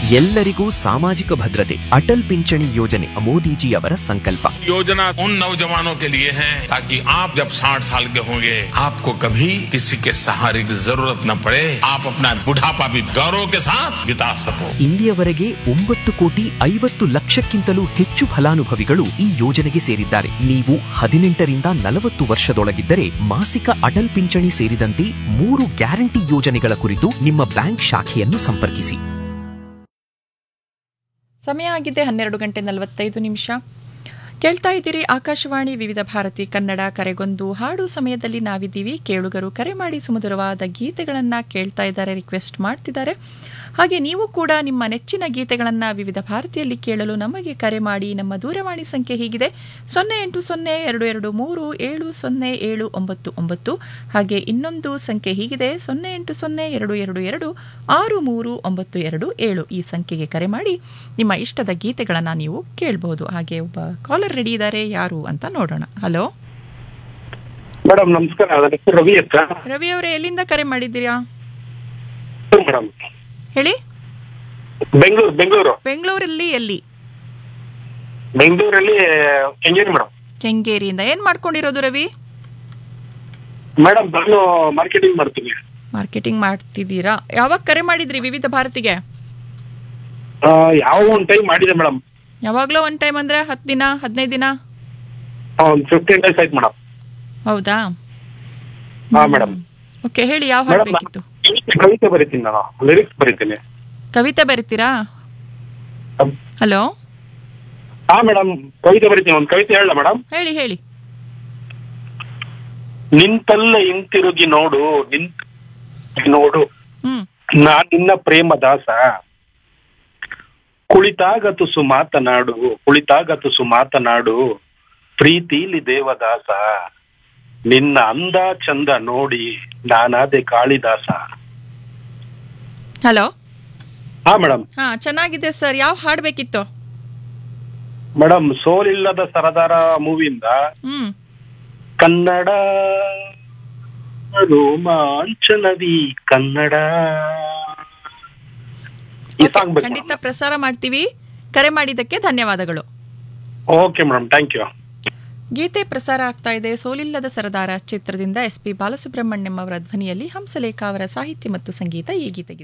ಎಲ್ಲರಿಗೂ ಸಾಮಾಜಿಕ ಭದ್ರತೆ ಅಟಲ್ ಪಿಂಚಣಿ ಯೋಜನೆ ಮೋದಿಜಿಯವರ ಸಂಕಲ್ಪ योजना उन नौजवानों के लिए है ताकि आप जब 60 साल के होंगे आपको कभी किसी के सहारे की जरूरत न पड़े आप अपना बुढ़ापा भी गौरव के साथ बिता सको ಇಲ್ಲಿಯವರೆಗೆ ಒಂಬತ್ತು ಕೋಟಿ ಐವತ್ತು ಲಕ್ಷಕ್ಕಿಂತಲೂ ಹೆಚ್ಚು ಫಲಾನುಭವಿಗಳು ಈ ಯೋಜನೆಗೆ ಸೇರಿದ್ದಾರೆ ನೀವು ಹದಿನೆಂಟರಿಂದ ನಲವತ್ತು ವರ್ಷದೊಳಗಿದ್ದರೆ ಮಾಸಿಕ ಅಟಲ್ ಪಿಂಚಣಿ ಸೇರಿದಂತೆ ಮೂರು ಗ್ಯಾರಂಟಿ ಯೋಜನೆಗಳ ಕುರಿತು ನಿಮ್ಮ ಬ್ಯಾಂಕ್ ಶಾಖೆಯನ್ನು ಸಂಪರ್ಕಿಸಿ ಸಮಯ ಆಗಿದೆ ಹನ್ನೆರಡು ಗಂಟೆ ನಲವತ್ತೈದು ನಿಮಿಷ ಕೇಳ್ತಾ ಇದ್ದೀರಿ ಆಕಾಶವಾಣಿ ವಿವಿಧ ಭಾರತಿ ಕನ್ನಡ ಕರೆಗೊಂದು ಹಾಡು ಸಮಯದಲ್ಲಿ ನಾವಿದ್ದೀವಿ ಕೇಳುಗರು ಕರೆ ಮಾಡಿ ಸುಮಧುರವಾದ ಗೀತೆಗಳನ್ನು ಕೇಳ್ತಾ ಇದ್ದಾರೆ ರಿಕ್ವೆಸ್ಟ್ ಮಾಡ್ತಿದ್ದಾರೆ ಹಾಗೆ ನೀವು ಕೂಡ ನಿಮ್ಮ ನೆಚ್ಚಿನ ಗೀತೆಗಳನ್ನು ವಿವಿಧ ಭಾರತಿಯಲ್ಲಿ ಕೇಳಲು ನಮಗೆ ಕರೆ ಮಾಡಿ ನಮ್ಮ ದೂರವಾಣಿ ಸಂಖ್ಯೆ ಹೀಗಿದೆ ಸೊನ್ನೆ ಎಂಟು ಸೊನ್ನೆ ಎರಡು ಎರಡು ಮೂರು ಏಳು ಸೊನ್ನೆ ಏಳು ಒಂಬತ್ತು ಒಂಬತ್ತು ಹಾಗೆ ಇನ್ನೊಂದು ಸಂಖ್ಯೆ ಹೀಗಿದೆ ಸೊನ್ನೆ ಎಂಟು ಸೊನ್ನೆ ಎರಡು ಎರಡು ಎರಡು ಆರು ಮೂರು ಒಂಬತ್ತು ಎರಡು ಏಳು ಈ ಸಂಖ್ಯೆಗೆ ಕರೆ ಮಾಡಿ ನಿಮ್ಮ ಇಷ್ಟದ ಗೀತೆಗಳನ್ನು ನೀವು ಕೇಳಬಹುದು ಹಾಗೆ ಒಬ್ಬ ಕಾಲರ್ ರೆಡಿ ಇದ್ದಾರೆ ಯಾರು ಅಂತ ನೋಡೋಣ ಹಲೋ ಮೇಡಮ್ ನಮಸ್ಕಾರ ನನ್ನ ಹೆಸರು ರವಿ ಅಂತ ರವಿ ಅವರೇ ಎಲ್ಲಿಂದ ಕರೆ ಮಾಡಿದ್ದೀರಾ ಮೇಡಮ್ ಹೇಳಿ ಬೆಂಗಳೂರು ಬೆಂಗಳೂರು ಬೆಂಗಳೂರಲ್ಲಿ ಎಲ್ಲಿ ಬೆಂಗಳೂರಲ್ಲಿ ಎಂಜಿನಿಯರ್ ಮೇಡಮ್ ಕೆಂಗೇರಿಯಿಂದ ಏನ್ ಮಾಡ್ಕೊಂಡಿರೋದು ರವಿ ಮೇಡಮ್ ನಾನು ಮಾರ್ಕೆಟಿಂಗ್ ಮಾಡ್ತೀನಿ ಮಾರ್ಕೆಟಿಂಗ್ ಮಾಡ್ತಿದ್ದೀರಾ ಯಾವಾಗ ಕರೆ ಮಾಡಿದ್ರಿ ವಿವಿಧ ಭಾರತಿಗೆ ಆ, ಯಾವ ಒಂದು ಟೈಮ್ ಮಾಡಿದೆ ಮೇಡಮ್ ಯಾವಾಗ್ಲೋ ಒನ್ ಟೈಮ್ ಅಂದ್ರೆ ಹತ್ತು ದಿನ ಹದಿನೈದು ದಿನ ಒಂದು ಫಿಫ್ಟೀನ್ ಡೇಸ್ ಆಯ್ತು ಮೇಡಮ್ ಹೌದಾ ಹಾ ಮೇಡಮ್ ಓಕೆ ಹೇಳಿ ಯಾವ ಹಾಡು ಮೇಡಮ್ ಬೇಕಿತ್ತು ಕವಿತೆ ಬರೀತೀನಿ ನಾನು ಲಿರಿಕ್ಸ್ ಬರೀತೀನಿ ಕವಿತೆ ಬರೀತೀರಾ ಹಲೋ ಹಾ ಮೇಡಮ್ ಕವಿತೆ ಬರೀತೀನಿ ಒಂದು ಕವಿತೆ ಹೇಳ ಮೇಡಮ್ ಹೇಳಿ ಹೇಳಿ ನಿಂತಲ್ಲ ಹಿಂತಿರುಗಿ ನೋಡು ನಿಂತ ನೋಡು ಹ್ಮ್ ನಾ ನಿನ್ನ ಪ್ರೇಮ ದಾಸ ಕುಳಿತಾಗ ತುಸು ಮಾತನಾಡು ಕುಳಿತಾಗ ತುಸು ಮಾತನಾಡು ಪ್ರೀತಿಲಿ ದೇವದಾಸ ನಿನ್ನ ಅಂದ ಚಂದ ನೋಡಿ ನಾನಾದೆ ಕಾಳಿದಾಸ ಹಲೋ ಹಾ ಮೇಡಮ್ ಹಾ ಚೆನ್ನಾಗಿದೆ ಸರ್ ಯಾವ ಹಾಡು ಬೇಕಿತ್ತು ಮೇಡಮ್ ಸೋಲಿಲ್ಲದ ಸರದಾರ ಮೂವಿಯಿಂದ ಹ್ಮ್ ಕನ್ನಡ ರೋಮಾಂಚನದಿ ಕನ್ನಡ ಈ Okay, ಸಾಂಗ್ ಬೇಕು ಖಂಡಿತ ಪ್ರಸಾರ ಮಾಡ್ತೀವಿ ಕರೆ ಮಾಡಿದ್ದಕ್ಕೆ ಧನ್ಯವಾದಗಳು ಓಕೆ ಮೇಡಮ್ ಥ್ಯಾಂಕ್ ಯು ಗೀತೆ ಪ್ರಸಾರ ಆಗ್ತಾ ಇದೆ ಸೋಲಿಲ್ಲದ ಸರದಾರ ಚಿತ್ರದಿಂದ ಎಸ್ ಪಿ ಬಾಲಸುಬ್ರಹ್ಮಣ್ಯಂ ಅವರ ಧ್ವನಿಯಲ್ಲಿ ಹಂಸಲೇಖ ಅವರ ಸಾಹಿತ್ಯ ಮತ್ತು ಸಂಗೀತ ಈ ಗೀತೆಗಿದೆ